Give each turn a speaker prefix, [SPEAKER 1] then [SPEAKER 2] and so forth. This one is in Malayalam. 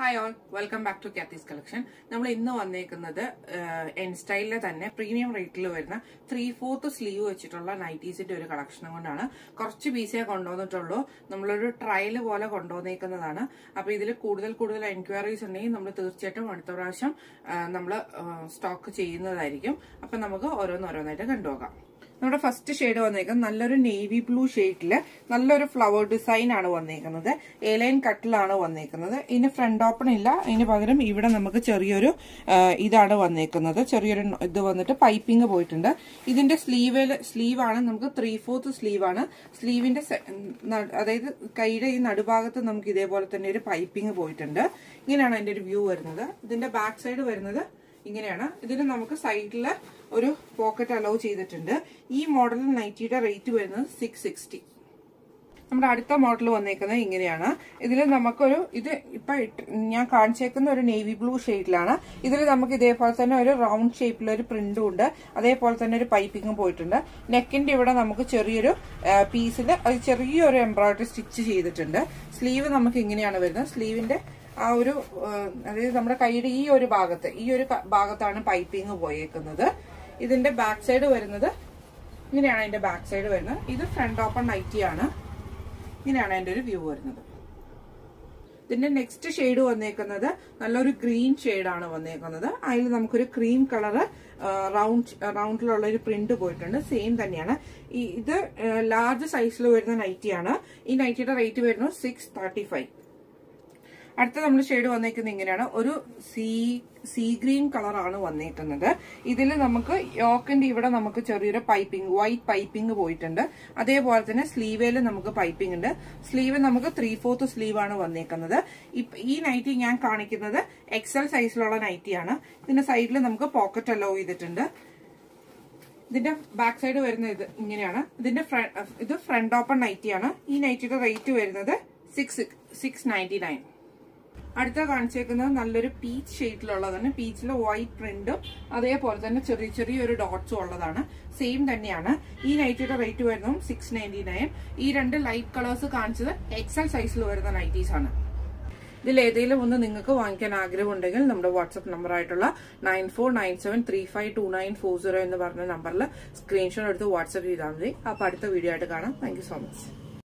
[SPEAKER 1] hi all welcome back to Kathy's collection നമ്മൾ ഇന്ന് വന്നേക്കുന്നത് എൻ സ്റ്റൈലിലെ തന്നെ പ്രീമിയം റേറ്റിൽ വരുന്ന ത്രീ ഫോർത്ത് സ്ലീവ് വെച്ചിട്ടുള്ള നൈറ്റീസിന്റെ ഒരു കളക്ഷൻ കൊണ്ടാണ് കുറച്ച് പീസേ കൊണ്ടുവന്നിട്ടുള്ളൂ നമ്മളൊരു ട്രയൽ പോലെ കൊണ്ടുവന്നേക്കുന്നതാണ് അപ്പൊ ഇതിൽ കൂടുതൽ കൂടുതൽ എൻക്വയറീസ് ഉണ്ടെങ്കിൽ നമ്മൾ തീർച്ചയായിട്ടും അടുത്ത പ്രാവശ്യം നമ്മൾ സ്റ്റോക്ക് ചെയ്യുന്നതായിരിക്കും അപ്പൊ നമുക്ക് ഓരോന്നോരോന്നായിട്ട് കണ്ടുപോകാം നമ്മുടെ ഫസ്റ്റ് ഷെയ്ഡ് വന്നേക്കുന്നത് നല്ലൊരു നേവി ബ്ലൂ ഷെയ്ഡില് നല്ലൊരു ഫ്ലവർ ഡിസൈൻ ആണ് വന്നേക്കുന്നത് ഏലൈൻ കട്ടിലാണ് വന്നേക്കുന്നത് ഇതിന് ഫ്രണ്ട് ഓപ്പൺ ഇല്ല അതിന് പകരം ഇവിടെ നമുക്ക് ചെറിയൊരു ആ, ഇതാണ് വന്നേക്കുന്നത് ചെറിയൊരു ഇത് വന്നിട്ട് പൈപ്പിംഗ് പോയിട്ടുണ്ട് ഇതിന്റെ സ്ലീവ് സ്ലീവാണ് നമുക്ക് ത്രീ ഫോർത്ത് സ്ലീവാണ് സ്ലീവിന്റെ സെ- ന- അതായത് കൈയുടെ ഈ നടുഭാഗത്ത് നമുക്ക് ഇതേപോലെ തന്നെ ഒരു പൈപ്പിംഗ് പോയിട്ടുണ്ട് ഇങ്ങനെയാണ് അതിന്റെ ഒരു വ്യൂ വരുന്നത് ഇതിന്റെ ബാക്ക് സൈഡ് വരുന്നത് ഇങ്ങനെയാണ് ഇതിന് നമുക്ക് സൈഡിൽ ഒരു പോക്കറ്റ് അലോ ചെയ്തിട്ടുണ്ട് ഈ മോഡൽ നൈറ്റിയുടെ റേറ്റ് വരുന്നത് സിക്സ് സിക്സ്റ്റി നമ്മുടെ അടുത്ത മോഡൽ വന്നേക്കുന്നത് ഇങ്ങനെയാണ് ഇതിൽ നമുക്കൊരു ഇത് ഇപ്പൊ ഇട്ട് ഞാൻ കാണിച്ചേക്കുന്ന ഒരു നേവി ബ്ലൂ ഷെയ്ഡിലാണ് ഇതിൽ നമുക്ക് ഇതേപോലെ തന്നെ ഒരു റൗണ്ട് ഷേപ്പിൽ ഒരു പ്രിന്റും ഉണ്ട് അതേപോലെ തന്നെ ഒരു പൈപ്പിങ്ങും പോയിട്ടുണ്ട് നെക്കിന്റെ ഇവിടെ നമുക്ക് ചെറിയൊരു പീസിൽ അത് ചെറിയൊരു എംബ്രോയിഡറി സ്റ്റിച്ച് ചെയ്തിട്ടുണ്ട് സ്ലീവ് നമുക്ക് ഇങ്ങനെയാണ് വരുന്നത് സ്ലീവിന്റെ ആ ഒരു ആ, അതായത് നമ്മുടെ കൈയുടെ ഈ ഒരു ഭാഗത്ത് ഈ ഒരു ക- ഭാഗത്താണ് പൈപ്പിംഗ് പോയേക്കുന്നത് ഇതിന്റെ ബാക്ക് സൈഡ് വരുന്നത് ഇങ്ങനെയാണ് അതിന്റെ ബാക്ക് സൈഡ് വരുന്നത് ഇത് ഫ്രണ്ട് ഓപ്പൺ നൈറ്റി ആണ് ഇങ്ങനെയാണ് അതിന്റെ ഒരു വ്യൂ വരുന്നത് ഇതിന്റെ നെക്സ്റ്റ് ഷെയ്ഡ് വന്നേക്കുന്നത് നല്ലൊരു ഗ്രീൻ ആണ് വന്നേക്കുന്നത് അതിൽ നമുക്കൊരു ക്രീം കളറ് റൗണ്ട് റൗണ്ടിലുള്ള ഒരു പ്രിന്റ് പോയിട്ടുണ്ട് സെയിം തന്നെയാണ് ഈ ഇത് ലാർജ് സൈസിൽ വരുന്ന നൈറ്റിയാണ് ഈ നൈറ്റിയുടെ റേറ്റ് വരുന്നത് സിക്സ് തേർട്ടി ഫൈവ് അടുത്ത നമ്മൾ ഷെയ്ഡ് വന്നേക്കുന്നത് ഇങ്ങനെയാണ് ഒരു സീ സീ ഗ്രീൻ കളറാണ് വന്നേക്കുന്നത് ഇതിൽ നമുക്ക് യോക്കിന്റെ ഇവിടെ നമുക്ക് ചെറിയൊരു പൈപ്പിംഗ് വൈറ്റ് പൈപ്പിംഗ് പോയിട്ടുണ്ട് അതേപോലെ തന്നെ സ്ലീവേല് നമുക്ക് പൈപ്പിംഗ് ഉണ്ട് സ്ലീവ് നമുക്ക് ത്രീ ഫോർത്ത് സ്ലീവ് ആണ് വന്നേക്കുന്നത് ഇപ്പ- ഈ നൈറ്റി ഞാൻ കാണിക്കുന്നത് എക്സൽ സൈസിലുള്ള നൈറ്റിയാണ് ഇതിന്റെ സൈഡിൽ നമുക്ക് പോക്കറ്റ് അലോ ചെയ്തിട്ടുണ്ട് ഇതിന്റെ ബാക്ക് സൈഡ് വരുന്ന ഇത് ഇങ്ങനെയാണ് ഇതിന്റെ ഫ്ര- ഇത് ഫ്രണ്ട് ഓപ്പൺ നൈറ്റിയാണ് ഈ നൈറ്റിയുടെ റേറ്റ് വരുന്നത് സിക്സ് സിക്സ് നയൻറ്റി നയൻ അടുത്ത കാണിച്ചേക്കുന്നത് നല്ലൊരു പീച്ച് ഷെയ്ഡിലുള്ളതാണ് പീച്ചിൽ വൈറ്റ് പ്രിന്റും അതേപോലെ തന്നെ ചെറിയ ചെറിയൊരു ഡോട്ട്സും ഉള്ളതാണ് സെയിം തന്നെയാണ് ഈ നൈറ്റിയുടെ റേറ്റ് വരുന്നതും സിക്സ് നയൻറ്റി നയൻ ഈ രണ്ട് ലൈറ്റ് കളേഴ്സ് കാണിച്ചത് എക്സൽ സൈസിൽ വരുന്ന നൈറ്റീസ് ആണ് ഇതിൽ ഏതെങ്കിലും ഒന്ന് നിങ്ങൾക്ക് വാങ്ങിക്കാൻ ആഗ്രഹമുണ്ടെങ്കിൽ നമ്മുടെ വാട്സ്ആപ്പ് നമ്പർ ആയിട്ടുള്ള nine four nine seven three five two nine four zero എന്ന് പറഞ്ഞ നമ്പറിൽ സ്ക്രീൻഷോട്ട് എടുത്ത് വാട്സ്ആപ്പ് ചെയ്താൽ മതി അപ്പോൾ അടുത്ത വീഡിയോ ആയിട്ട് കാണാം താങ്ക് സോ മച്ച്